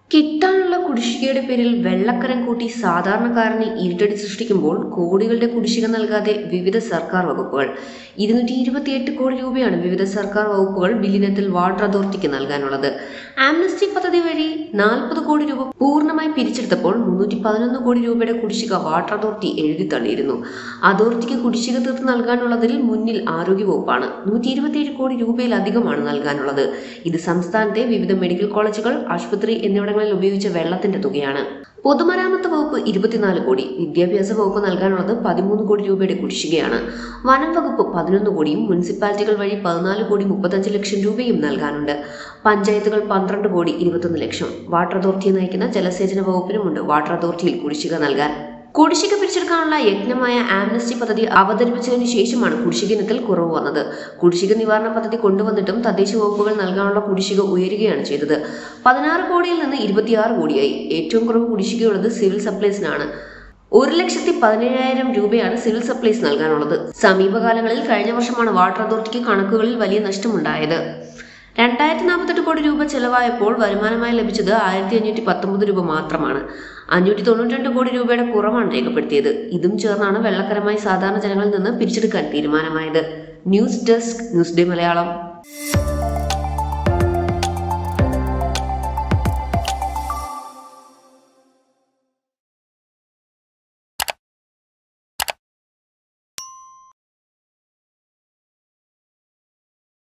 കിട്ടാനുള്ള കുടിശ്ശികയുടെ പേരിൽ വെള്ളക്കരം കൂട്ടി സാധാരണക്കാരന് ഇരുട്ടടി സൃഷ്ടിക്കുമ്പോൾ കോടികളുടെ കുടിശ്ശിക നൽകാതെ വിവിധ സർക്കാർ വകുപ്പുകൾ ഇരുന്നൂറ്റി ഇരുപത്തിയെട്ട് കോടി രൂപയാണ് വിവിധ സർക്കാർ വകുപ്പുകൾ ബില്ലിനത്തിൽ വാട്ടർ അതോറിറ്റിക്ക് നൽകാനുള്ളത് ആംനസ്റ്റി പദ്ധതി വഴി നാൽപ്പത് കോടി രൂപ പൂർണ്ണമായി പിരിച്ചെടുത്തപ്പോൾ മുന്നൂറ്റി പതിനൊന്ന് കോടി രൂപയുടെ കുടിശ്ശിക വാട്ടർ അതോറിറ്റി എഴുതി തള്ളിയിരുന്നു അതോറിറ്റിക്ക് കുടിശ്ശിക തീർത്ത് നൽകാനുള്ളതിൽ മുന്നിൽ ആരോഗ്യവകുപ്പാണ് നൂറ്റി ഇരുപത്തിയേഴ് കോടി രൂപയിലധികമാണ് നൽകാനുള്ളത് ഇത് സംസ്ഥാനത്തെ വിവിധ മെഡിക്കൽ കോളേജുകൾ ആശുപത്രി എന്നിവിടങ്ങളിൽ ഉപയോഗിച്ച വെള്ളത്തിന്റെ തുകയാണ് പൊതുമരാമത്ത് വകുപ്പ് ഇരുപത്തിനാല് കോടി വിദ്യാഭ്യാസ വകുപ്പ് നൽകാനുള്ളത് പതിമൂന്ന് കോടി രൂപയുടെ കുടിശ്ശികയാണ് വനം വകുപ്പ് പതിനൊന്ന് കോടിയും മുനിസിപ്പാലിറ്റികൾ വഴി പതിനാല് കോടി മുപ്പത്തഞ്ച് ലക്ഷം രൂപയും നൽകാനുണ്ട് പഞ്ചായത്തുകൾ പന്ത്രണ്ട് കോടി ഇരുപത്തൊന്ന് ലക്ഷം വാട്ടർ അതോറിറ്റി നയിക്കുന്ന ജലസേചന വകുപ്പിനുമുണ്ട് വാട്ടർ അതോറിറ്റിയിൽ കുടിശ്ശിക നൽകാൻ കുടിശ്ശിക പിരിച്ചെടുക്കാനുള്ള യജ്ഞമായ ആംനസ്റ്റി പദ്ധതി അവതരിപ്പിച്ചതിന് ശേഷമാണ് കുടിശ്ശിക ഇനത്തിൽ കുറവ് വന്നത് കുടിശ്ശിക നിവാരണ പദ്ധതി കൊണ്ടുവന്നിട്ടും തദ്ദേശ വകുപ്പുകൾ നൽകാനുള്ള കുടിശ്ശിക ഉയരുകയാണ് ചെയ്തത് പതിനാറ് കോടിയിൽ നിന്ന് ഇരുപത്തിയാറ് കോടിയായി ഏറ്റവും കുറവ് കുടിശ്ശികയുള്ളത് സിവിൽ സപ്ലൈസിനാണ് ഒരു ലക്ഷത്തി പതിനേഴായിരം രൂപയാണ് സിവിൽ സപ്ലൈസ് നൽകാനുള്ളത് സമീപകാലങ്ങളിൽ കഴിഞ്ഞ വർഷമാണ് വാട്ടർ അതോറിറ്റിക്ക് കണക്കുകളിൽ വലിയ നഷ്ടമുണ്ടായത് രണ്ടായിരത്തി നാൽപ്പത്തെട്ട് കോടി രൂപ ചെലവായപ്പോൾ വരുമാനമായി ലഭിച്ചത് ആയിരത്തി അഞ്ഞൂറ്റി പത്തൊമ്പത് രൂപ മാത്രമാണ് അഞ്ഞൂറ്റി തൊണ്ണൂറ്റി രണ്ട് കോടി രൂപയുടെ കുറവാണ് രേഖപ്പെടുത്തിയത് ഇതും ചേർന്നാണ് വെള്ളക്കരമായി സാധാരണ ജനങ്ങളിൽ നിന്ന് പിരിച്ചെടുക്കാൻ തീരുമാനമായത് news desk News Day Malayalam